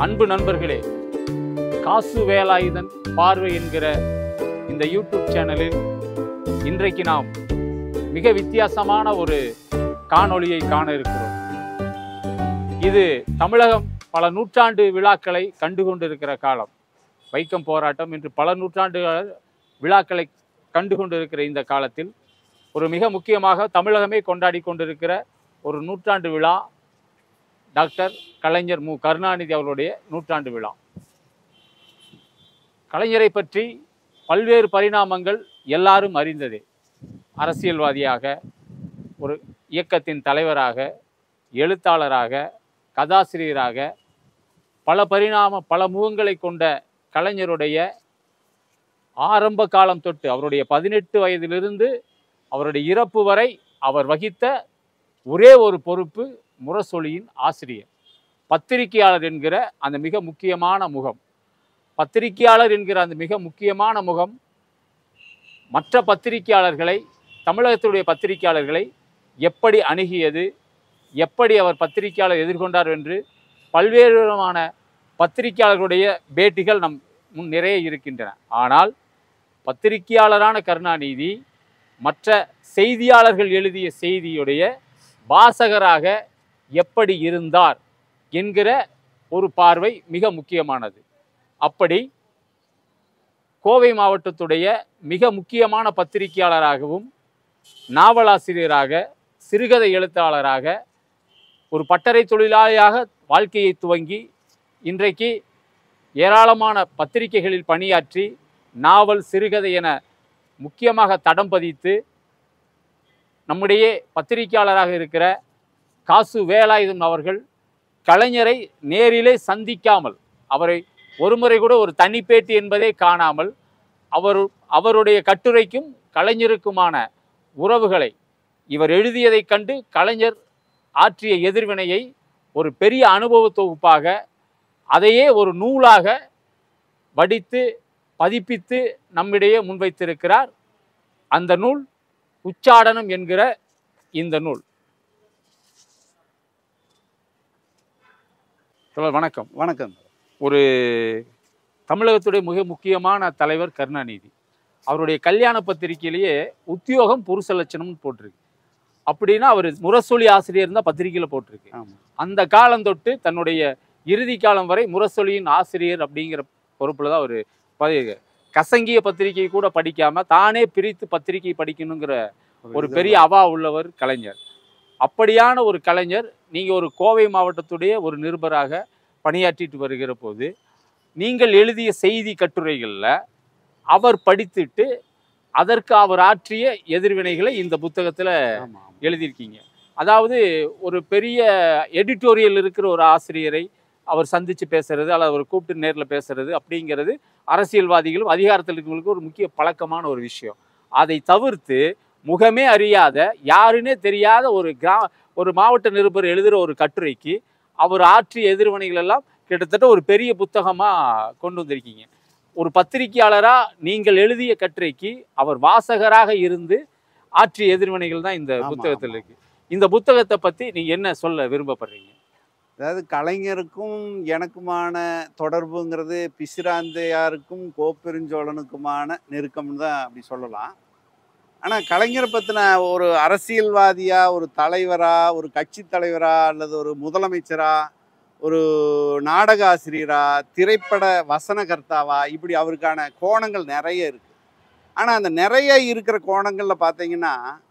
அன்பு நண்பர்களே காசு வேலாயுதன் பார்வை என்கிற இந்த யூடியூப் சேனலில் இன்றைக்கு நாம் மிக வித்தியாசமான ஒரு காணொளியை காண இருக்கிறோம் இது தமிழகம் பல நூற்றாண்டு விழாக்களை கண்டு கொண்டிருக்கிற காலம் வைக்கம் போராட்டம் என்று பல நூற்றாண்டு விழாக்களை கண்டு கொண்டிருக்கிற இந்த காலத்தில் ஒரு மிக முக்கியமாக தமிழகமே கொண்டாடி கொண்டிருக்கிற ஒரு நூற்றாண்டு விழா டாக்டர் கலைஞர் மு கருணாநிதி அவர்களுடைய நூற்றாண்டு விழா கலைஞரை பற்றி பல்வேறு பரிணாமங்கள் எல்லாரும் அறிந்ததே அரசியல்வாதியாக ஒரு இயக்கத்தின் தலைவராக எழுத்தாளராக கதாசிரியராக பல பரிணாம பல முகங்களை கொண்ட கலைஞருடைய ஆரம்ப காலம் தொட்டு அவருடைய பதினெட்டு வயதிலிருந்து அவருடைய இறப்பு வரை அவர் வகித்த ஒரே ஒரு பொறுப்பு முரசொலியின் ஆசிரியர் பத்திரிகையாளர் என்கிற அந்த மிக முக்கியமான முகம் பத்திரிகையாளர் என்கிற அந்த மிக முக்கியமான முகம் மற்ற பத்திரிகையாளர்களை தமிழகத்துடைய பத்திரிகையாளர்களை எப்படி அணுகியது எப்படி அவர் பத்திரிகையாளர் எதிர்கொண்டார் என்று பல்வேறு விதமான பத்திரிகையாளர்களுடைய பேட்டிகள் நம் முன் நிறைய இருக்கின்றன ஆனால் பத்திரிகையாளரான கருணாநிதி மற்ற செய்தியாளர்கள் எழுதிய செய்தியுடைய வாசகராக எப்படி இருந்தார் என்கிற ஒரு பார்வை மிக முக்கியமானது அப்படி கோவை மாவட்டத்துடைய மிக முக்கியமான பத்திரிகையாளராகவும் நாவலாசிரியராக சிறுகதை எழுத்தாளராக ஒரு பட்டறை தொழிலாளியாக வாழ்க்கையை துவங்கி இன்றைக்கு ஏராளமான பத்திரிகைகளில் பணியாற்றி நாவல் சிறுகதை என முக்கியமாக தடம் பதித்து நம்முடைய பத்திரிகையாளராக இருக்கிற காசு வேலாயுதன் அவர்கள் கலைஞரை நேரிலே சந்திக்காமல் அவரை ஒருமுறை கூட ஒரு தனி பேட்டி என்பதே காணாமல் அவர் அவருடைய கட்டுரைக்கும் கலைஞருக்குமான உறவுகளை இவர் எழுதியதைக் கண்டு கலைஞர் ஆற்றிய எதிர்வினையை ஒரு பெரிய அனுபவ தொகுப்பாக அதையே ஒரு நூலாக வடித்து பதிப்பித்து நம்மிடையே முன்வைத்திருக்கிறார் அந்த நூல் உச்சாடனம் என்கிற இந்த நூல் தோழர் வணக்கம் வணக்கம் ஒரு தமிழகத்துடைய மிக முக்கியமான தலைவர் கருணாநிதி அவருடைய கல்யாண பத்திரிகையிலேயே உத்தியோகம் புருஷ லட்சணம்னு போட்டிருக்கு அப்படின்னா அவர் முரசொலி ஆசிரியர் தான் பத்திரிகையில் போட்டிருக்கு ஆமாம் அந்த காலம் தொட்டு தன்னுடைய இறுதி காலம் வரை முரசொலியின் ஆசிரியர் அப்படிங்கிற பொறுப்பில் தான் அவர் பதவி கசங்கிய பத்திரிகை கூட படிக்காம தானே பிரித்து பத்திரிகை படிக்கணுங்கிற ஒரு பெரிய அவா உள்ளவர் கலைஞர் அப்படியான ஒரு கலைஞர் நீங்கள் ஒரு கோவை மாவட்டத்துடைய ஒரு நிருபராக பணியாற்றிட்டு வருகிற போது நீங்கள் எழுதிய செய்தி கட்டுரைகளில் அவர் படித்துட்டு அதற்கு அவர் ஆற்றிய எதிர்வினைகளை இந்த புத்தகத்தில் ஆமாம் எழுதியிருக்கீங்க அதாவது ஒரு பெரிய எடிட்டோரியல் இருக்கிற ஒரு ஆசிரியரை அவர் சந்தித்து பேசுறது அல்லது அவர் கூப்பிட்டு நேரில் பேசுறது அப்படிங்கிறது அரசியல்வாதிகளும் அதிகாரத்தில் இருக்கிறவங்களுக்கு ஒரு முக்கிய பழக்கமான ஒரு விஷயம் அதை தவிர்த்து முகமே அறியாத யாருன்னே தெரியாத ஒரு கிரா ஒரு மாவட்ட நிருபர் எழுதுகிற ஒரு கட்டுரைக்கு அவர் ஆற்றிய எதிர்வினைகள் எல்லாம் கிட்டத்தட்ட ஒரு பெரிய புத்தகமாக கொண்டு வந்திருக்கீங்க ஒரு பத்திரிகையாளராக நீங்கள் எழுதிய கட்டுரைக்கு அவர் வாசகராக இருந்து ஆற்றிய எதிர்வினைகள் தான் இந்த ஆமா, புத்தகத்தில் ஆமா. இருக்கு இந்த புத்தகத்தை பற்றி நீங்க என்ன சொல்ல விரும்பப்படுறீங்க அதாவது கலைஞருக்கும் எனக்குமான தொடர்புங்கிறது பிசிராந்தையாருக்கும் கோப்பெருஞ்சோழனுக்குமான நெருக்கம்னு தான் அப்படி சொல்லலாம் ஆனால் கலைஞரை பற்றின ஒரு அரசியல்வாதியா ஒரு தலைவரா ஒரு கட்சி தலைவரா அல்லது ஒரு முதலமைச்சரா ஒரு நாடக ஆசிரியரா திரைப்பட வசனகர்த்தாவா இப்படி அவருக்கான கோணங்கள் நிறைய இருக்கு ஆனால் அந்த நிறைய இருக்கிற கோணங்களில் பார்த்தீங்கன்னா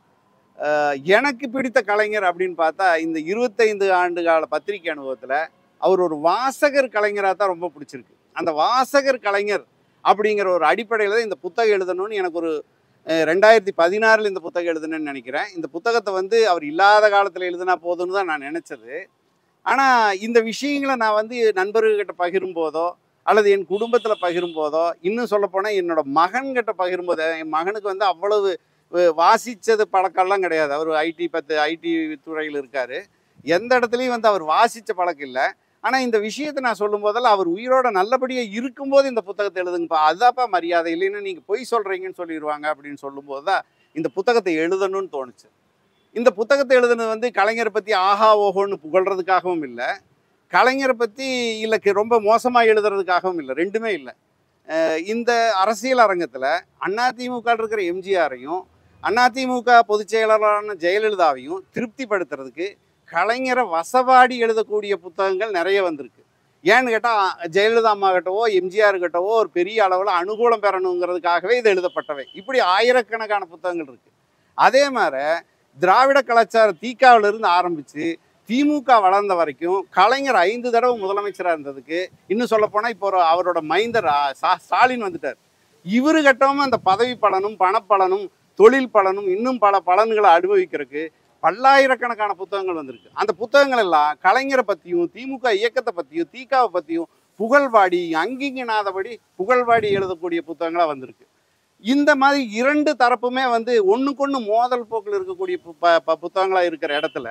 அஹ், எனக்கு பிடித்த கலைஞர் அப்படின்னு பார்த்தா இந்த இருபத்தைந்து ஆண்டு கால பத்திரிகை அனுபவத்தில் அவர் ஒரு வாசகர் கலைஞராக தான் ரொம்ப பிடிச்சிருக்கு அந்த வாசகர் கலைஞர் அப்படிங்கிற ஒரு அடிப்படையில் தான் இந்த புத்தகம் எழுதணும்னு எனக்கு ஒரு அஹ், ரெண்டாயிரத்தி பதினாறில் இந்த புத்தகம் எழுதணும்னு நினைக்கிறேன் இந்த புத்தகத்தை வந்து அவர் இல்லாத காலத்தில் எழுதினா போதும்னு தான் நான் நினச்சது ஆனால் இந்த விஷயங்களை நான் வந்து நண்பர்கள்கிட்ட பகிரும் போதோ அல்லது என் குடும்பத்தில் பகிரும் போதோ இன்னும் சொல்லப்போனால் என்னோட மகன்கிட்ட பகிரும் போதோ என் மகனுக்கு வந்து அவ்வளவு அஹ், வாசிச்சது பழக்கம்லாம் கிடையாது அவர் ஐடி பத்து ஐடி துறையில் இருக்கார் எந்த இடத்துலையும் வந்து அவர் வாசித்த பழக்கம் இல்லை ஆனால் இந்த விஷயத்தை நான் சொல்லும் போதெல்லாம் அவர் உயிரோட நல்லபடியாக இருக்கும்போது இந்த புத்தகத்தை எழுதுங்கப்பா அதுதான்ப்பா மரியாதை இல்லைன்னா நீங்கள் பொய் சொல்கிறீங்கன்னு சொல்லிடுவாங்க அப்படின்னு சொல்லும்போது தான் இந்த புத்தகத்தை எழுதணும்னு தோணுச்சு இந்த புத்தகத்தை எழுதுனது வந்து கலைஞரை பற்றி ஆஹா ஓஹோன்னு புகழ்றதுக்காகவும் இல்லை கலைஞரை பற்றி இல்லை ரொம்ப மோசமாக எழுதுறதுக்காகவும் இல்லை ரெண்டுமே இல்லை அஹ் இந்த அரசியல் அரங்கத்தில் அதிமுக இருக்கிற எம்ஜிஆரையும் அதிமுக பொதுச் செயலாளரான ஜெயலலிதாவையும் திருப்திப்படுத்துறதுக்கு கலைஞரை வசவாடி எழுதக்கூடிய புத்தகங்கள் நிறைய வந்திருக்கு ஏன்னு கேட்டால் ஜெயலலிதா அம்மா கிட்டவோ எம்ஜிஆர் கிட்டவோ ஒரு பெரிய அளவில் அனுகூலம் பெறணுங்கிறதுக்காகவே இது எழுதப்பட்டவை இப்படி ஆயிரக்கணக்கான புத்தகங்கள் இருக்கு அதே மாதிரி திராவிட கலாச்சார தீக்காவில இருந்து ஆரம்பித்து திமுக வளர்ந்த வரைக்கும் கலைஞர் ஐந்து தடவை முதலமைச்சராக இருந்ததுக்கு இன்னும் சொல்ல போனால் இப்போ ஒரு அவரோட மைந்தர் ஆ, சா- ஸ்டாலின் வந்துட்டார் இவரு கட்டவும் அந்த பதவி பலனும் பணப்பலனும் தொழில் பலனும் இன்னும் பல பலன்களை அனுபவிக்கிறதுக்கு பல்லாயிரக்கணக்கான புத்தகங்கள் வந்திருக்கு அந்த புத்தகங்கள் எல்லாம் கலைஞரை பற்றியும் திமுக இயக்கத்தை பற்றியும் தீகாவை பற்றியும் புகழ்வாடி அங்கிங்கனாதபடி புகழ்வாடி எழுதக்கூடிய புத்தகங்களாக வந்திருக்கு இந்த மாதிரி இரண்டு தரப்புமே வந்து ஒண்ணுக்கொண்ணு மோதல் போக்கில் இருக்கக்கூடிய பு- ப- ப- புத்தகங்களா இருக்கிற இடத்துல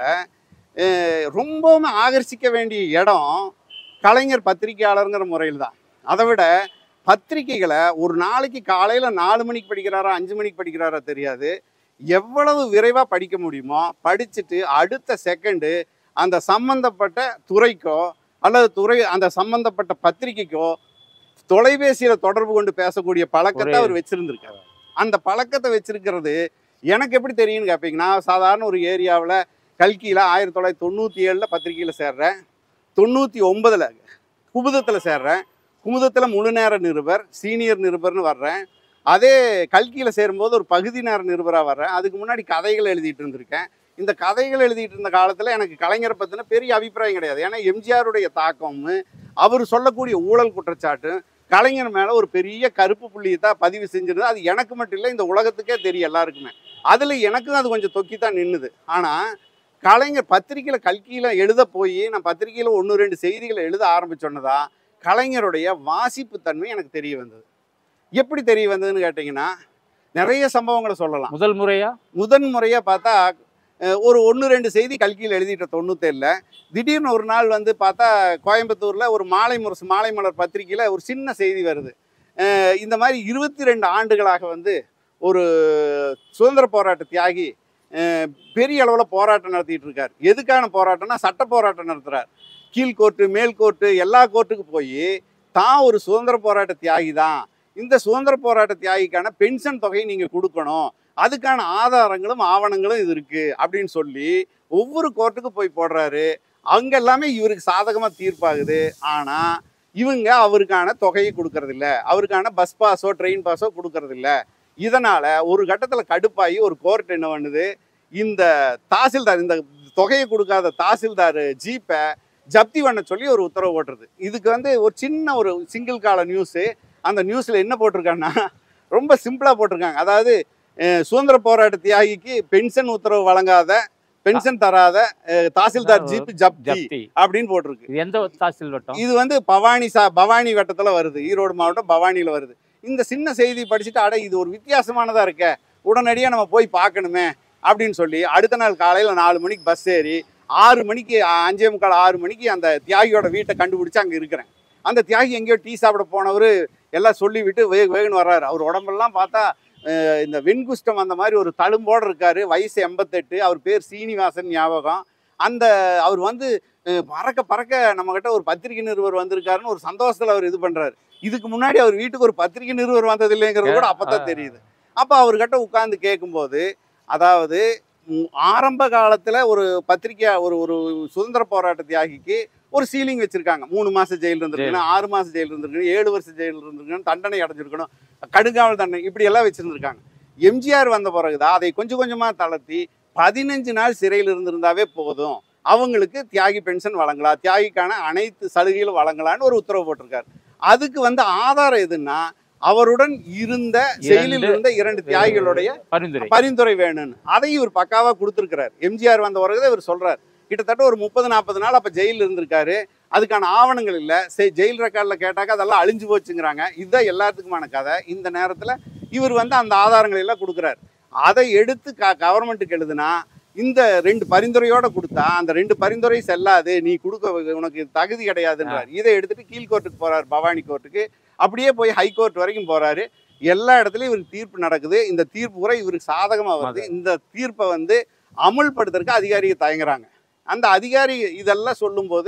அஹ், ரொம்பவுமே ஆகர்ஷிக்க வேண்டிய இடம் கலைஞர் பத்திரிகையாளருங்கிற முறையில் தான் அதை விட பத்திரிகைகளை ஒரு நாளைக்கு காலையில் நாலு மணிக்கு படிக்கிறாரா அஞ்சு மணிக்கு படிக்கிறாரா தெரியாது எவ்வளவு விரைவாக படிக்க முடியுமோ படிச்சுட்டு அடுத்த செகண்டு அந்த சம்பந்தப்பட்ட துறைக்கோ அல்லது துறை அந்த சம்பந்தப்பட்ட பத்திரிகைக்கோ தொலைபேசியில் தொடர்பு கொண்டு பேசக்கூடிய பழக்கத்தை ஒரே- அவர் வச்சிருந்திருக்காரு அந்த பழக்கத்தை வச்சிருக்கிறது எனக்கு எப்படி தெரியும்னு கேட்பீங்கன்னா சாதாரண ஒரு ஏரியாவில் கல்கியில் ஆயிரத்தி தொள்ளாயிரத்தி தொண்ணூற்றி ஏழில் பத்திரிகையில் சேர்றேன் தொண்ணூற்றி ஒன்பதில் குமுதத்தில் சேர்றேன் குமுதத்தில் முழு நேர நிருபர் சீனியர் நிருபர்னு வர்றேன் அதே கல்கியில் சேரும்போது ஒரு பகுதி நேர நிருபராக வர்றேன் அதுக்கு முன்னாடி கதைகள் எழுதிட்டு இருந்திருக்கேன் இந்த கதைகள் எழுதிட்டு இருந்த காலத்தில் எனக்கு கலைஞரை பற்றின பெரிய அபிப்பிராயம் கிடையாது ஏன்னா எம்ஜிஆருடைய தாக்கமும் அவர் சொல்லக்கூடிய ஊழல் குற்றச்சாட்டு கலைஞர் மேலே ஒரு பெரிய கருப்பு புள்ளியை தான் பதிவு செஞ்சிருந்தது அது எனக்கு மட்டும் இல்லை இந்த உலகத்துக்கே தெரியும் எல்லாருக்குமே அதில் எனக்கும் அது கொஞ்சம் தொக்கி தான் நின்றுது ஆனால் கலைஞர் பத்திரிக்கையில் கல்கியில் எழுத போய் நான் பத்திரிக்கையில் ஒன்று ரெண்டு செய்திகளை எழுத ஆரம்பிச்சோன்னதா கலைஞருடைய வாசிப்பு தன்மை எனக்கு தெரிய வந்தது எப்படி தெரிய வந்ததுன்னு கேட்டிங்கன்னா நிறைய சம்பவங்களை சொல்லலாம் முதல் முறையா முதன் முறையாக பார்த்தா அஹ், ஒரு ஒன்று ரெண்டு செய்தி கல்கியில் எழுதிட்ட தொண்ணூத்தேழில் திடீர்னு ஒரு நாள் வந்து பார்த்தா கோயம்புத்தூரில் ஒரு மாலை முரசு மாலை மலர் பத்திரிக்கையில் ஒரு சின்ன செய்தி வருது அஹ், இந்த மாதிரி இருபத்தி ரெண்டு ஆண்டுகளாக வந்து ஒரு சுதந்திர போராட்ட தியாகி அஹ், பெரிய அளவில் போராட்டம் நடத்திட்டு இருக்கார் எதுக்கான போராட்டம்னா சட்ட போராட்டம் நடத்துகிறார் கீழ் கோர்ட்டு மேல் கோர்ட்டு எல்லா கோர்ட்டுக்கு போய் தான் ஒரு சுதந்திர போராட்ட தியாகி தான் இந்த சுதந்திர போராட்ட தியாகிக்கான பென்ஷன் தொகையை நீங்கள் கொடுக்கணும் அதுக்கான ஆதாரங்களும் ஆவணங்களும் இது இருக்கு அப்படின்னு சொல்லி ஒவ்வொரு கோர்ட்டுக்கு போய் போடுறாரு அங்க எல்லாமே இவருக்கு சாதகமா தீர்ப்பாகுது ஆனா இவங்க அவருக்கான தொகையை கொடுக்கறதில்ல அவருக்கான பஸ் பாஸோ ட்ரெயின் பாஸோ கொடுக்கறதில்ல இதனால ஒரு கட்டத்துல கடுப்பாகி ஒரு கோர்ட் என்ன பண்ணுது இந்த தாசில்தார் இந்த தொகையை கொடுக்காத தாசில்தார் ஜீப்பை ஜப்தி பண்ண சொல்லி ஒரு உத்தரவு போட்டுருது இதுக்கு வந்து ஒரு சின்ன ஒரு சிங்கிள் கால நியூஸு அந்த நியூஸில் என்ன போட்டிருக்காங்கன்னா ரொம்ப சிம்பிளாக போட்டிருக்காங்க அதாவது அஹ், சுதந்திர போராட்ட தியாகிக்கு பென்ஷன் உத்தரவு வழங்காத பென்ஷன் தராத அஹ், தாசில்தார் ஜீப் ஜப்தி ஜப்தி அப்படின்னு போட்டிருக்கு இது எந்த தாசில் வட்டம் இது வந்து பவானி சா பவானி வட்டத்துல வருது ஈரோடு மாவட்டம் பவானியில வருது இந்த சின்ன செய்தி படிச்சுட்டு அட இது ஒரு வித்தியாசமானதா இருக்க உடனடியாக நம்ம போய் பார்க்கணுமே அப்படின்னு சொல்லி அடுத்த நாள் காலையில நாலு மணிக்கு பஸ் ஏறி ஆறு மணிக்கு அ- அஞ்சே முக்கால் ஆறு மணிக்கு அந்த தியாகியோட வீட்டை கண்டுபிடிச்சு அங்கே இருக்கிறேன் அந்த தியாகி எங்கேயோ டீ சாப்பிட போனவர் எல்லாம் சொல்லிவிட்டு வேக வேகன்னு வர்றாரு அவர் உடம்பெல்லாம் பார்த்தா அஹ், இந்த வெண்குஷ்டம் அந்த மாதிரி ஒரு தழும்போடு இருக்காரு வயசு எண்பத்தெட்டு அவர் பேர் சீனிவாசன் ஞாபகம் அந்த அவர் வந்து அஹ், பறக்க பறக்க நம்மக்கிட்ட ஒரு பத்திரிகை நிருபர் வந்திருக்காருன்னு ஒரு சந்தோஷத்தில் அவர் இது பண்ணுறாரு இதுக்கு முன்னாடி அவர் வீட்டுக்கு ஒரு பத்திரிகை நிருபர் வந்தது இல்லைங்கிறது கூட அப்போ தான் தெரியுது அப்போ அவர்கிட்ட உட்கார்ந்து கேட்கும்போது அதாவது ம், ஆரம்ப காலத்தில் ஒரு பத்திரிக்கை ஒரு ஒரு சுதந்திர போராட்ட தியாகிக்கு ஒரு சீலிங் வச்சிருக்காங்க மூணு மாசம் ஜெயில் இருந்திருக்கணும் ஆறு மாசம் ஜெயில் இருந்திருக்கணும் ஏழு வருஷம் ஜெயில் இருந்திருக்கணும் தண்டனை அடைஞ்சிருக்கணும் கடுங்காவல் தண்டனை இப்படி எல்லாம் வச்சிருந்திருக்காங்க எம்ஜிஆர் வந்த பிறகுதான் அதை கொஞ்சம் கொஞ்சமா தளர்த்தி பதினஞ்சு நாள் சிறையில் இருந்திருந்தாவே போதும் அவங்களுக்கு தியாகி பென்ஷன் வழங்கலாம் தியாகிக்கான அனைத்து சலுகைகளும் வழங்கலாம்னு ஒரு உத்தரவு போட்டிருக்காரு அதுக்கு வந்து ஆதாரம் எதுன்னா அவருடன் இருந்த ஜெயிலில் இரண்டு இருந்த இரண்டு தியாகிகளுடைய பரிந்துரை பரிந்துரை வேணும்னு அதையும் இவர் பக்காவா கொடுத்துருக்கிறார் எம்ஜிஆர் வந்த பிறகு இவர் சொல்றார் கிட்டத்தட்ட ஒரு முப்பது நாற்பது நாள் அப்ப ஜெயிலில் இருந்திருக்காரு அதுக்கான ஆவணங்கள் இல்லை சரி ஜெயில் ரெக்கார்டில் கேட்டாக்க அதெல்லாம் அழிஞ்சு போச்சுங்கிறாங்க இதுதான் எல்லாத்துக்குமான கதை இந்த நேரத்தில் இவர் வந்து அந்த ஆதாரங்கள் எல்லாம் கொடுக்குறாரு அதை எடுத்து க கவர்மெண்ட்டுக்கு எழுதுனா இந்த ரெண்டு பரிந்துரையோட கொடுத்தா அந்த ரெண்டு பரிந்துரை செல்லாது நீ கொடுக்க உனக்கு தகுதி கிடையாதுன்றார் இதை எடுத்துட்டு கீழ் கோர்ட்டுக்கு போறாரு பவானி கோர்ட்டுக்கு அப்படியே போய் ஹை கோர்ட் வரைக்கும் போறாரு எல்லா இடத்துலயும் இவருக்கு தீர்ப்பு நடக்குது இந்த தீர்ப்பு கூட இவருக்கு சாதகமா வருது இந்த தீர்ப்பை வந்து அமுல்படுத்துறதுக்கு அதிகாரிகள் தயங்குறாங்க அந்த அதிகாரி இதெல்லாம் சொல்லும்போது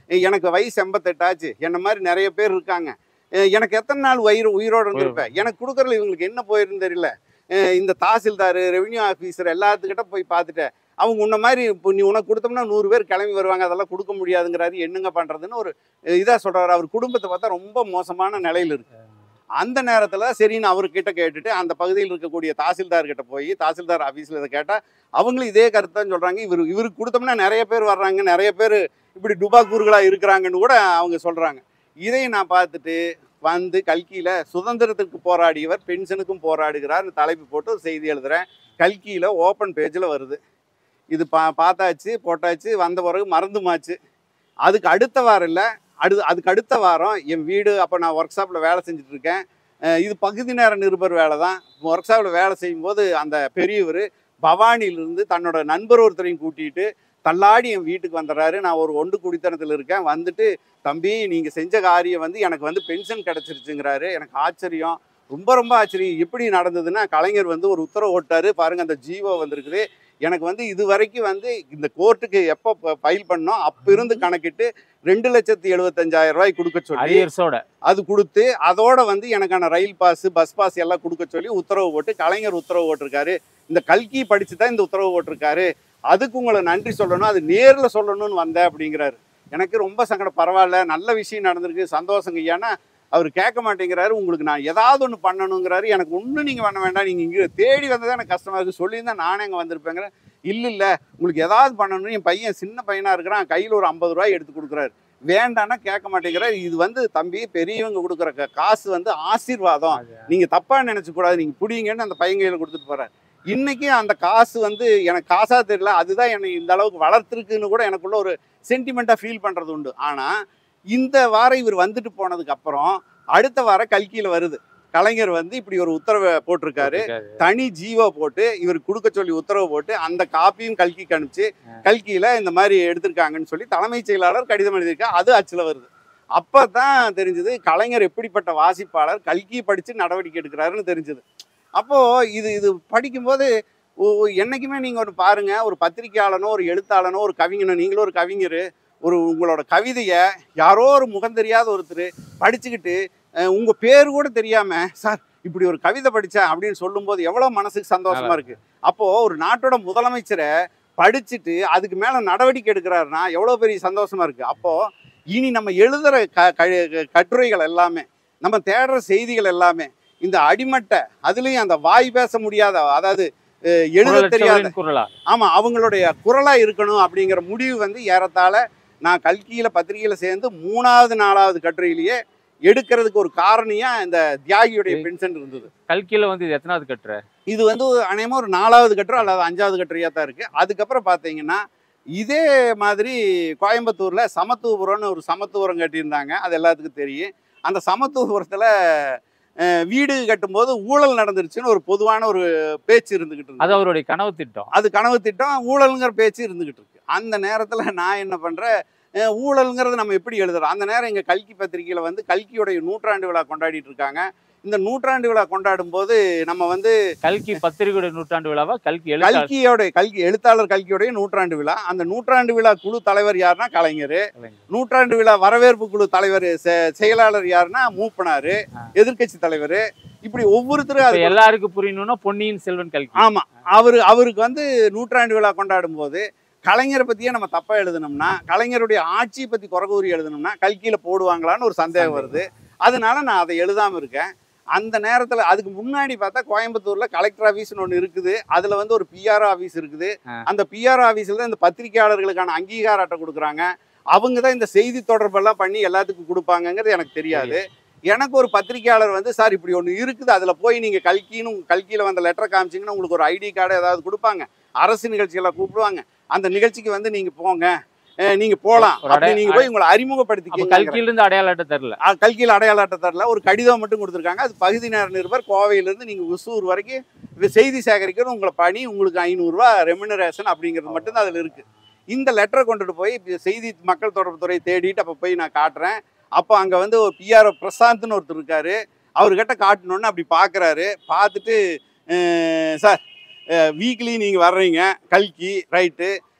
"ஏய், எனக்கு வயசு எண்பத்தெட்டாச்சு என்ன மாதிரி நிறைய பேர் இருக்காங்க அஹ் எனக்கு எத்தனை நாள் உயிர் உயிரோடு இருந்திருப்பேன் எனக்கு கொடுக்குறதுல இவங்களுக்கு என்ன போயிருன்னு தெரியல அஹ் இந்த தாசில்தார் ரெவென்யூ ஆஃபீஸர் எல்லாத்துக்கிட்ட போய் பார்த்துட்டேன் அவங்க உன்ன மாதிரி இப்போ நீ உனக்கு கொடுத்தோம்னா நூறு பேர் கிளம்பி வருவாங்க அதெல்லாம் கொடுக்க முடியாதுங்கிறாரு என்னங்க பண்ணுறதுன்னு ஒரு இதாக சொல்கிறாரு அவர் குடும்பத்தை பார்த்தா ரொம்ப மோசமான நிலையில் இருக்கு அந்த நேரத்தில் சரின்னு அவர்கிட்ட கேட்டுட்டு அந்த பகுதியில் இருக்கக்கூடிய தாசில்தார் கிட்ட போய் தாசில்தார் ஆஃபீஸில் இதை கேட்டால் அவங்களும் இதே கருத்து தான் சொல்கிறாங்க இவர் இவருக்கு கொடுத்தோம்னா நிறைய பேர் வர்றாங்க நிறைய பேர் இப்படி டுபாக்கூர்களாக இருக்கிறாங்கன்னு கூட அவங்க சொல்கிறாங்க இதையும் நான் பார்த்துட்டு வந்து கல்கியில் சுதந்திரத்திற்கு போராடியவர் பென்ஷனுக்கும் போராடுகிறார் தலைப்பு போட்டு ஒரு செய்தி எழுதுகிறேன் கல்கியில் ஓப்பன் பேஜில் வருது இது பா பார்த்தாச்சு போட்டாச்சு வந்த பிறகு மறந்துமாச்சு அதுக்கு அடுத்த வாரம் இல்லை அடு அதுக்கு அடுத்த வாரம் என் வீடு அப்போ நான் ஒர்க் ஷாப்பில் வேலை செஞ்சுட்டு இருக்கேன் அஹ் இது பகுதி நேர நிருபர் வேலை தான் ஒர்க் ஷாப்பில் வேலை செய்யும்போது அந்த பெரியவர் பவானியிலிருந்து தன்னோட நண்பர் ஒருத்தரையும் கூட்டிகிட்டு தள்ளாடி என் வீட்டுக்கு வந்துடுறாரு நான் ஒரு ஒண்டு குடித்தனத்தில் இருக்கேன் வந்துட்டு தம்பி நீங்கள் செஞ்ச காரியம் வந்து எனக்கு வந்து பென்ஷன் கிடச்சிருச்சுங்கிறாரு எனக்கு ஆச்சரியம் ரொம்ப ரொம்ப ஆச்சரியம் எப்படி நடந்ததுன்னா கலைஞர் வந்து ஒரு உத்தரவு ஓட்டாரு பாருங்க அந்த ஜீவோ வந்திருக்குது எனக்கு வந்து இது வரைக்கும் வந்து இந்த கோர்ட்டுக்கு எப்போ ஃபைல் பண்ணோம் அப்ப இருந்து கணக்கிட்டு ரெண்டு லட்சத்தி எழுபத்தஞ்சாயிரம் ரூபாய் கொடுக்க சொல்லி அரியர்ஸோட அது கொடுத்து அதோட வந்து எனக்கான ரயில் பாஸ் பஸ் பாஸ் எல்லாம் கொடுக்க சொல்லி உத்தரவு போட்டு கலைஞர் உத்தரவு போட்டிருக்காரு இந்த கல்கி படிச்சு தான் இந்த உத்தரவு போட்டிருக்காரு அதுக்கு உங்களை நன்றி சொல்லணும் அது நேரில் சொல்லணும்னு வந்தேன் அப்படிங்கிறாரு எனக்கு ரொம்ப சங்கடம் பரவாயில்ல நல்ல விஷயம் நடந்திருக்கு சந்தோஷங்க ஏன்னா அவர் கேட்க மாட்டேங்கிறாரு உங்களுக்கு நான் ஏதாவது ஒன்று பண்ணணுங்கிறாரு எனக்கு ஒன்றும் நீங்கள் பண்ண வேண்டாம் நீங்கள் இங்கே தேடி வந்தது எனக்கு கஷ்டமாக இருக்குது சொல்லியிருந்தா நானே அங்கே வந்திருப்பேங்கிறேன் இல்லை இல்லை உங்களுக்கு ஏதாவது பண்ணணும் என் பையன் சின்ன பையனாக இருக்கிறான் கையில் ஒரு ஐம்பது ரூபாய் எடுத்து கொடுக்குறாரு வேண்டான்னா கேட்க மாட்டேங்கிறார் இது வந்து தம்பி பெரியவங்க கொடுக்குற க- காசு வந்து ஆசீர்வாதம் நீங்க தப்பா நினைச்சு கூடாது நீங்க புடிங்கன்னு அந்த பையன் கையில கொடுத்துட்டு போறாரு இன்னைக்கு அந்த காசு வந்து எனக்கு காசா தெரியல அதுதான் என்னை இந்த அளவுக்கு வளர்த்துருக்குன்னு கூட எனக்குள்ள ஒரு சென்டிமெண்ட்டா ஃபீல் பண்றது உண்டு ஆனா இந்த வாரம் இவர் வந்துட்டு போனதுக்கு அப்புறம் அடுத்த வாரம் கல்கியில வருது கலைஞர் வந்து இப்படி ஒரு உத்தரவை போட்டிருக்காரு தனி ஜீவோ போட்டு இவர் கொடுக்க சொல்லி உத்தரவு போட்டு அந்த காப்பியும் கல்கிக்கு அனுப்பிச்சு கல்கியில இந்த மாதிரி எடுத்திருக்காங்கன்னு சொல்லி தலைமைச் செயலாளர் கடிதம் எழுதியிருக்கா அது அச்சில் வருது அப்போ தான் தெரிஞ்சது கலைஞர் எப்படிப்பட்ட வாசிப்பாளர் கல்கி படித்து நடவடிக்கை எடுக்கிறாருன்னு தெரிஞ்சது அப்போது இது இது படிக்கும்போது ஒ- ஒ- என்னைக்குமே நீங்கள் ஒரு பாருங்க ஒரு பத்திரிக்கையாளனோ ஒரு எழுத்தாளனோ ஒரு கவிஞனோ நீங்களும் ஒரு கவிஞர் ஒரு உங்களோட கவிதையை யாரோ ஒரு முகம் தெரியாத ஒருத்தர் படிச்சுக்கிட்டு அஹ், உங்க பேர் கூட தெரியாம சார் இப்படி ஒரு கவிதை படித்தேன் அப்படின்னு சொல்லும்போது எவ்வளோ மனசுக்கு சந்தோஷமா இருக்கு அப்போ ஒரு நாட்டோட முதலமைச்சரை படிச்சுட்டு அதுக்கு மேல நடவடிக்கை எடுக்கிறாருன்னா எவ்வளோ பெரிய சந்தோஷமா இருக்கு அப்போ இனி நம்ம எழுதுற க க- கட்டுரைகள் எல்லாமே நம்ம தேடுற செய்திகள் எல்லாமே இந்த அடிமட்டை அதுலயும் அந்த வாய் பேச முடியாத அதாவது அஹ், எழுத தெரியாத குரலற்றவரின் குரலா ஆமா அவங்களுடைய குரலா இருக்கணும் அப்படிங்கிற முடிவு வந்து ஏறத்தாழ நான் கல்கியில பத்திரிகையில சேர்ந்து மூணாவது நாலாவது கட்டுரையிலேயே எடுக்கிறதுக்கு ஒரு காரணியா இந்த தியாகியுடைய பென்ஷன் இருந்தது கல்கியில வந்து இது எத்தனாவது கட்டுற இது வந்து அநேகமாக ஒரு நாலாவது கட்டுரை அல்லது அஞ்சாவது கட்டுரையாக தான் இருக்குது அதுக்கப்புறம் பார்த்தீங்கன்னா இதே மாதிரி கோயம்புத்தூரில் சமத்துவபுரம்னு ஒரு சமத்துவபுரம் கட்டியிருந்தாங்க அது எல்லாத்துக்கும் தெரியும் அந்த சமத்துவபுரத்தில் வீடு கட்டும்போது ஊழல் நடந்துருச்சுன்னு ஒரு பொதுவான ஒரு பேச்சு இருந்துக்கிட்டு இருந்தது அது அவருடைய கனவு திட்டம் அது கனவு திட்டம் ஊழலுங்கிற பேச்சு இருந்துகிட்டு இருக்கு அந்த நேரத்தில் நான் என்ன பண்ணுறேன் ஊழலுங்கிறது நம்ம எப்படி எழுதுறோம் அந்த நேரம் எங்கள் கல்கி பத்திரிகையில் வந்து கல்கியோடைய நூற்றாண்டு விழா கொண்டாடிட்டு இருக்காங்க இந்த நூற்றாண்டு விழா கொண்டாடும் போது நம்ம வந்து கல்கி பத்திரிகையுடைய நூற்றாண்டு விழாவா கல்கி எழுத்தாளர் கல்கியோட கல்கி எழுத்தாளர் கல்கியோடைய நூற்றாண்டு விழா அந்த நூற்றாண்டு விழா குழு தலைவர் யாருன்னா கலைஞர் கலைஞர். நூற்றாண்டு விழா வரவேற்பு குழு தலைவர் செ- செயலாளர் யாருன்னா மூப்பனாரு ஆ. எதிர்க்கட்சி தலைவர் இப்படி ஒவ்வொருத்தரும் இப்ப அது எல்லாருக்கும் புரியணும்னா பொன்னியின் செல்வன் கல்கி ஆமா அவரு அவருக்கு வந்து நூற்றாண்டு விழா கொண்டாடும் போது கலைஞரை பத்தியே நம்ம தப்பா எழுதணும்னா கலைஞருடைய ஆட்சியை பத்தி குறை கூறி எழுதணும்னா கல்கியில போடுவாங்களான்னு ஒரு சந்தேகம் வருது அதனால நான் அதை எழுதாம இருக்கேன் அந்த நேரத்துல அதுக்கு முன்னாடி பார்த்தா கோயம்புத்தூர்ல கலெக்டர் ஆபீஸ்னு ஒன்று இருக்குது அதுல வந்து ஒரு பிஆர் ஆபீஸ் இருக்குது ஆ. அந்த பிஆர் ஆபீஸ்ல தான் இந்த பத்திரிகையாளர்களுக்கான அங்கீகார அட்டை கொடுக்குறாங்க அவங்க தான் இந்த செய்தி தொடர்பெல்லாம் பண்ணி எல்லாத்துக்கும் கொடுப்பாங்கங்கிறது எனக்கு தெரியாது எனக்கு ஒரு பத்திரிக்கையாளர் வந்து சார் இப்படி ஒன்று இருக்குது அதில் போய் நீங்கள் கல்கின்னு உங்க கல்கியில் வந்த லெட்டர் காமிச்சிங்கன்னா உங்களுக்கு ஒரு ஐடி கார்டு ஏதாவது கொடுப்பாங்க அரசு நிகழ்ச்சிகளை கூப்பிடுவாங்க அந்த நிகழ்ச்சிக்கு வந்து நீங்கள் போங்க அஹ் நீங்க போகலாம் ஒரு அப்படி அடைய- நீங்க போய் உங்களை அப்ப அறிமுகப்படுத்திக்கங்க கல்கியில இருந்து அடையாள அட்டை தரல கல்கியில் அடையாள அட்டை தரல ஒரு கடிதம் மட்டும் கொடுத்துருக்காங்க அது பகுதி நேர நிருபர் கோவையிலேருந்து நீங்கள் உசூர் வரைக்கும் இது செய்தி சேகரிக்கிறது உங்களை பணி உங்களுக்கு ஐநூறுரூவா ரெமினரேஷன் அப்படிங்கிறது மட்டும்தான் அதில் இருக்குது இந்த லெட்டரை கொண்டுட்டு போய் இப்ப செய்தி மக்கள் தொடர்புத்துறை தேடிட்டு அப்போ போய் நான் காட்டுறேன் அப்போ அங்கே வந்து ஒரு பிஆர்ஓ பிரசாந்த்னு ஒருத்தர் இருக்காரு அவர்கிட்ட காட்டணுன்னு அப்படி பார்க்குறாரு பார்த்துட்டு அஹ், சார் வீக்லி நீங்கள் வர்றீங்க கல்கி ரைட்டு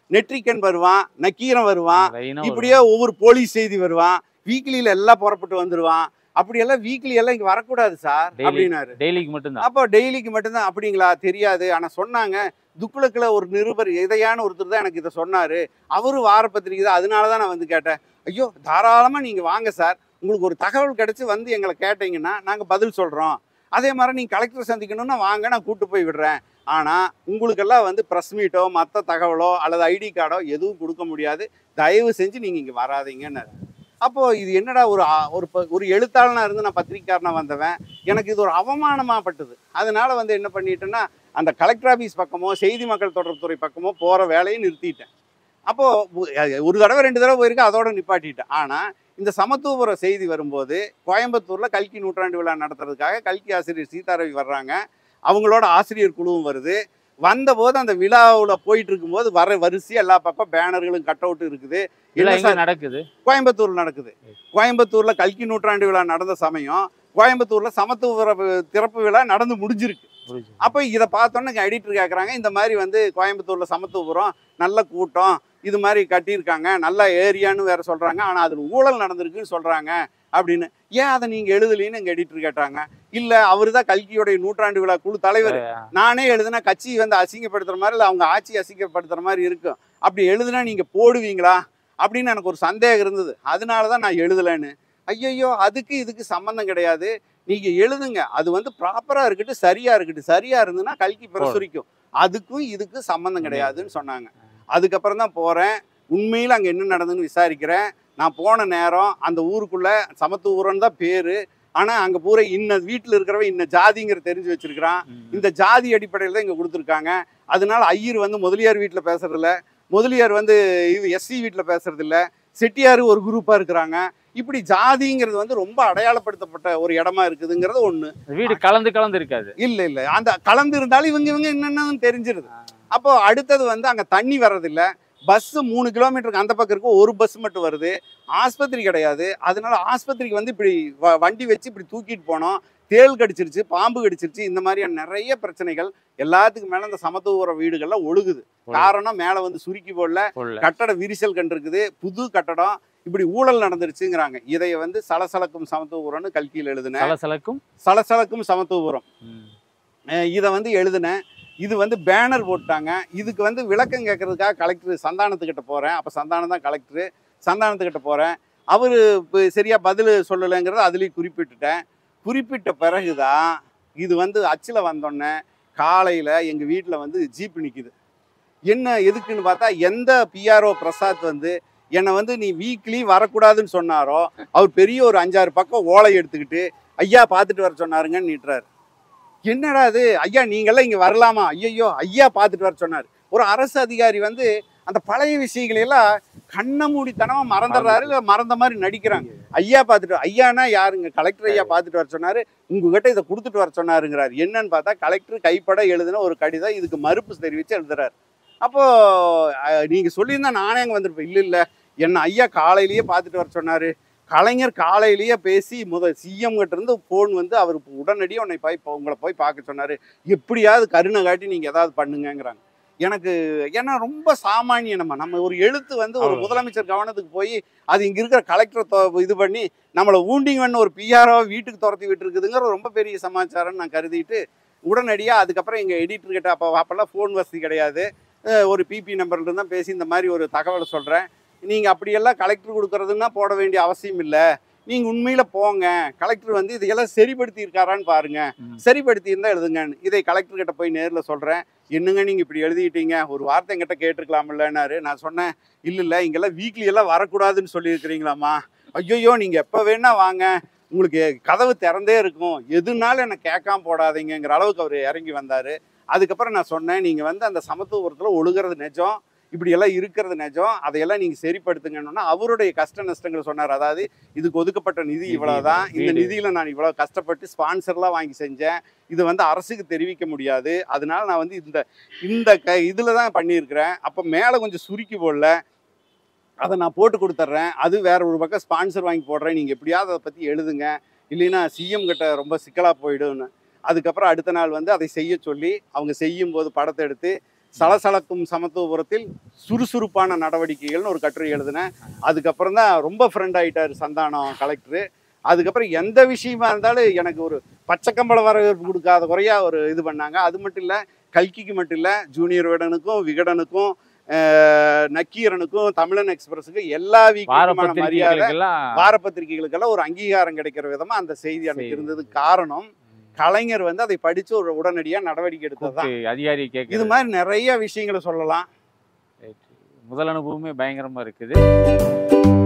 நெற்றிக்கன் வருவான் நக்கீரன் வருவான் லைனா இப்படியே ஒவ்வொரு போலீஸ் செய்தி வருவான் வீக்லியில எல்லாம் புறப்பட்டு வந்துருவான் அப்படியெல்லாம் வீக்லி எல்லாம் இங்க வரக்கூடாது சார் Daily. அப்படின்னாரு டெய்லிக்கு மட்டும்தான் அப்போ டெய்லிக்கு மட்டும்தான் அப்படிங்களா தெரியாது ஆனா சொன்னாங்க துக்குளக்குல ஒரு நிருபர் இதையான ஒருத்தர் தான் எனக்கு இதை சொன்னாரு அவரு வார பத்திரிக்கை தான் அதனால தான் நான் வந்து கேட்டேன் ஐயோ தாராளமா நீங்க வாங்க சார் உங்களுக்கு ஒரு தகவல் கிடைச்சு வந்து எங்களை கேட்டீங்கன்னா நாங்க பதில் சொல்றோம் அதே மாதிரி நீங்க கலெக்டர் சந்திக்கணும்னா வாங்க நான் கூட்டு போய் விடுறேன் ஆனா உங்களுக்கெல்லாம் வந்து ப்ரெஸ் மீட்டோ மற்ற தகவலோ அல்லது ஐடி கார்டோ எதுவும் கொடுக்க முடியாது தயவு செஞ்சு நீங்க இங்க வராதீங்கன்னு அப்போ இது என்னடா ஒரு ஆ- ஒரு ப- ஒரு எழுத்தாளனா இருந்து நான் பத்திரிக்காரனா வந்தவன் எனக்கு இது ஒரு அவமானமாப்பட்டது அதனால வந்து என்ன பண்ணிட்டேன்னா அந்த கலெக்டர் ஆஃபீஸ் பக்கமோ செய்தி மக்கள் தொடர்புத்துறை பக்கமோ போற வேலையை நிறுத்திட்டேன் அப்போ ஒ- அஹ் ஒரு தடவை ரெண்டு தடவை போயிருக்கேன் அதோட நிப்பாட்டிட்டேன் ஆனா இந்த சமத்துவபுர செய்தி வரும்போது கோயம்புத்தூர்ல கல்கி நூற்றாண்டு விழா நடத்துறதுக்காக கல்கி ஆசிரியர் சீதாரவி வர்றாங்க அவங்களோட ஆசிரியர் குழுவும் வருது வந்தபோது அந்த விழாவில் போயிட்டு இருக்கும்போது வர வரிசை எல்லா பக்கம் பேனர்களும் கட் அவுட் இருக்குது இல்ல என்ன எங்க சார் நடக்குது கோயம்புத்தூர்ல நடக்குது கோயம்புத்தூர்ல கல்கி நூற்றாண்டு விழா நடந்த சமயம் கோயம்புத்தூர்ல சமத்துவ வி- திறப்பு விழா நடந்து முடிஞ்சிருக்கு புரியுது. அப்போ இதை பார்த்தோன்னே எடிட்டர் கேட்குறாங்க இந்த மாதிரி வந்து கோயம்புத்தூர்ல சமத்துவபுரம் நல்ல கூட்டம் இது மாதிரி கட்டியிருக்காங்க நல்ல ஏரியான்னு வேற சொல்றாங்க ஆனா அதுல ஊழல் நடந்திருக்குன்னு சொல்றாங்க அப்படின்னு ஏன் அதை நீங்க எழுதலின்னு எங்க எடிட்டர் கேட்டாங்க இல்ல அவரு தான் கல்கியோடைய நூற்றாண்டு விழா குழு தலைவர் நானே எழுதுனா கட்சி வந்து அசிங்கப்படுத்துற மாதிரி இல்லை அவங்க ஆட்சி அசிங்கப்படுத்துற மாதிரி இருக்கும் அப்படி எழுதுனா நீங்க போடுவீங்களா அப்படின்னு எனக்கு ஒரு சந்தேகம் இருந்தது அதனால தான் நான் எழுதலைன்னு ஐயையோ அதுக்கு இதுக்கு சம்மந்தம் கிடையாது நீங்க எழுதுங்க அது வந்து ப்ராப்பரா இருக்கட்டும் சரியா இருக்கட்டும் சரியா இருந்ததுன்னா கல்கி பிரசுரிக்கும் அதுக்கும் இதுக்கும் சம்மந்தம் கிடையாதுன்னு சொன்னாங்க அதுக்கப்புறம் தான் போறேன் உண்மையில் அங்கே என்ன நடந்ததுன்னு விசாரிக்கிறேன் நான் போன நேரம் அந்த ஊருக்குள்ள சமத்துவூரன் தான் பேரு ஆனா அங்க பூரா இன்ன வீட்டில் இருக்கிறவன் இன்ன ஜாதிங்கிற தெரிஞ்சு வச்சிருக்கிறான் ம். இந்த ஜாதி அடிப்படையில் தான் இங்கே கொடுத்துருக்காங்க அதனால ஐயர் வந்து முதலியார் வீட்டில் பேசுறதில்ல முதலியார் வந்து இது எஸ்சி வீட்டில் பேசுறதில்ல செட்டியார் ஒரு குரூப்பாக இருக்கிறாங்க இப்படி ஜாதிங்கிறது வந்து ரொம்ப அடையாளப்படுத்தப்பட்ட ஒரு இடமா இருக்குதுங்கிறது ஒன்று வீடு கலந்து கலந்து இருக்காது இல்லை இல்லை அந்த கலந்து இருந்தாலும் இவங்க இவங்க என்னென்னு தெரிஞ்சிருது அப்போ அடுத்தது வந்து அங்கே தண்ணி வர்றதில்ல பஸ் மூணு கிலோமீட்டருக்கு அந்த பக்கம் இருக்கும் ஒரு பஸ் மட்டும் வருது ஆஸ்பத்திரி கிடையாது அதனால ஆஸ்பத்திரிக்கு வந்து இப்படி வ- வண்டி வச்சு இப்படி தூக்கிட்டு போனோம் தேள் கடிச்சிருச்சு பாம்பு கடிச்சிருச்சு இந்த மாதிரியான நிறைய பிரச்சனைகள் எல்லாத்துக்கும் மேல இந்த சமத்துவ வீடுகள்ல ஒழுகுது காரணம் மேல வந்து சுருக்கி போடல புள்ள. கட்டட விரிசல் கண்டு இருக்குது புது கட்டடம் இப்படி ஊழல் நடந்துருச்சுங்கிறாங்க இதைய வந்து சலசலக்கும் சமத்துவபுரம்னு கல்கியில் எழுதினேன் சலசலக்கும் சலசலக்கும் சமத்துவபுரம் ம். இதை வந்து எழுதினேன் இது வந்து பேனர் போட்டாங்க இதுக்கு வந்து விளக்கம் கேட்கறதுக்காக கலெக்டர் சந்தானத்துக்கிட்ட போகிறேன் அப்போ சந்தானம் தான் கலெக்டரு சந்தானத்துக்கிட்ட போகிறேன் அவர் இப்போ சரியாக பதில் சொல்லலைங்கிறத அதுலேயும் குறிப்பிட்டுட்டேன் குறிப்பிட்ட பிறகு தான் இது வந்து அச்சில் வந்தோடனே காலையில் எங்கள் வீட்டில் வந்து ஜீப் நிற்கிது என்ன எதுக்குன்னு பார்த்தா எந்த பிஆர்ஓ பிரசாத் வந்து என்னை வந்து நீ வீக்லி வரக்கூடாதுன்னு சொன்னாரோ அவர் பெரிய ஒரு அஞ்சாறு பக்கம் ஓலை எடுத்துக்கிட்டு ஐயா பார்த்துட்டு வர சொன்னாருங்கன்னு நீட்டுறாரு என்னடா இது ஐயா நீங்கெல்லாம் இங்கே வரலாமா ஐயையோ ஐயா பார்த்துட்டு வர சொன்னார் ஒரு அரசு அதிகாரி வந்து அந்த பழைய விஷயங்களை எல்லாம் கண்ண மூடித்தனமா மறந்துடுறாரு இல்லை மறந்த மாதிரி நடிக்கிறாங்க ஐயா பார்த்துட்டு ஐயானா யாருங்க கலெக்டர் ஐயா பார்த்துட்டு வர சொன்னாரு உங்ககிட்ட இதை கொடுத்துட்டு வர சொன்னாருங்கிறாரு என்னன்னு பார்த்தா கலெக்டர் கைப்பட எழுதின ஒரு கடிதம் இதுக்கு மறுப்பு தெரிவித்து எழுதுறாரு அப்போ அஹ், நீங்க சொல்லியிருந்தா நானே அங்கே வந்திருப்பேன் இல்லை இல்லை என்ன ஐயா காலையிலேயே பார்த்துட்டு வர சொன்னாரு கலைஞர் காலையிலேயே பேசி முத சிஎம் கிட்ட இருந்து ஃபோன் வந்து அவர் உடனடியாக உன்னை போய் இப்போ உங்களை போய் பார்க்க சொன்னாரு எப்படியாவது கருணை காட்டி நீங்க ஏதாவது பண்ணுங்கங்கிறாங்க எனக்கு ஏன்னா ரொம்ப சாமானியம் நம்ம நம்ம ஒரு எழுத்து வந்து ஒரு அவ்வளவுதான். முதலமைச்சர் கவனத்துக்கு போய் அது இங்க இருக்கிற கலெக்டரை இது பண்ணி நம்மளை ஊண்டிங்கன்னு ஒரு பிஆர்ஓ வீட்டுக்கு துரத்தி விட்டுருக்குதுங்கிற ரொம்ப பெரிய சமாச்சாரம்னு நான் கருதிட்டு உடனடியாக அதுக்கப்புறம் எங்கள் எடிட்டர் கிட்ட அப்போ அப்போல்லாம் ஃபோன் வசதி கிடையாது அஹ் ஒரு பிபி நம்பர்ல தான் பேசி இந்த மாதிரி ஒரு தகவலை சொல்கிறேன் நீங்கள் அப்படியெல்லாம் கலெக்டர் கொடுக்கறதுன்னா போட வேண்டிய அவசியம் இல்லை நீங்கள் உண்மையில் போங்க கலெக்டர் வந்து இதையெல்லாம் சரிப்படுத்தி இருக்காரான்னு பாருங்க ம். சரிப்படுத்தி இருந்தால் எழுதுங்கன்னு இதை கலெக்டர் கிட்ட போய் நேரில் சொல்கிறேன் என்னங்க நீங்கள் இப்படி எழுதிட்டீங்க ஒரு வார்த்தை என்கிட்ட கேட்டிருக்கலாம்லன்னாரு நான் சொன்னேன் இல்லை இல்லை இங்கெல்லாம் வீக்லி எல்லாம் வரக்கூடாதுன்னு சொல்லியிருக்கிறீங்களாம்மா ஐயோ நீங்கள் எப்போ வேணா வாங்க உங்களுக்கு கதவு திறந்தே இருக்கும் எதுனாலும் என்னை கேட்காம போடாதீங்கங்கிற அளவுக்கு அவர் இறங்கி வந்தார் அதுக்கப்புறம் நான் சொன்னேன் நீங்கள் வந்து அந்த சமத்துவபுரத்தில் ஒழுகிறது நிஜம் இப்படி எல்லாம் இருக்கிறது நிஜம் அதையெல்லாம் நீங்கள் சரிப்படுத்துங்கன்னா அவருடைய கஷ்ட நஷ்டங்கள் சொன்னார் அதாவது இதுக்கு ஒதுக்கப்பட்ட நிதி நிதி, இவ்வளவுதான் இந்த வீடு. நிதியில் நான் இவ்வளோ கஷ்டப்பட்டு ஸ்பான்சர்லாம் வாங்கி செஞ்சேன் இது வந்து அரசுக்கு தெரிவிக்க முடியாது அதனால நான் வந்து இந்த இந்த க இதில் தான் பண்ணியிருக்கிறேன் அப்போ மேலே கொஞ்சம் சுருக்கி போடல அதை நான் போட்டு கொடுத்துட்றேன் அது வேற ஒரு பக்கம் ஸ்பான்சர் வாங்கி போடுறேன் நீங்கள் எப்படியாவது அதை பற்றி எழுதுங்க இல்லைன்னா சிஎம் கிட்ட ரொம்ப சிக்கலாக போயிடும்னு அதுக்கப்புறம் அடுத்த நாள் வந்து அதை செய்ய சொல்லி அவங்க செய்யும் போது படத்தை எடுத்து சலசலக்கும் சமத்துவபுரத்தில் சுறுசுறுப்பான நடவடிக்கைகள்னு ஒரு கட்டுரை எழுதினேன் அதுக்கப்புறம் தான் ரொம்ப ஃப்ரெண்ட் ஆயிட்டார் சந்தானம் கலெக்டர் அதுக்கப்புறம் எந்த விஷயமா இருந்தாலும் எனக்கு ஒரு பச்சைக்கம்பள வரவேற்பு கொடுக்காத குறையா ஒரு இது பண்ணாங்க அது மட்டும் இல்லை கல்கிக்கு மட்டும் இல்லை ஜூனியர் விகடனுக்கும் விகடனுக்கும் அஹ், நக்கீரனுக்கும் தமிழன் எக்ஸ்பிரஸுக்கும் எல்லா வார வீக்குமான மரியாதை பத்திரிகைகளுக்கெல்லாம் வார பத்திரிகைகளுக்கெல்லாம் ஒரு அங்கீகாரம் கிடைக்கிற விதமா அந்த செய்தி அன்னைக்கு சரி. இருந்தது காரணம் கலைஞர் வந்து அதை படிச்சு ஒரு உடனடியா நடவடிக்கை எடுத்ததுதான் கூப்பிட்டு அதிகாரி இது கேட்குது மாதிரி நிறைய விஷயங்களை சொல்லலாம் முதல் அனுபவமே பயங்கரமா இருக்குது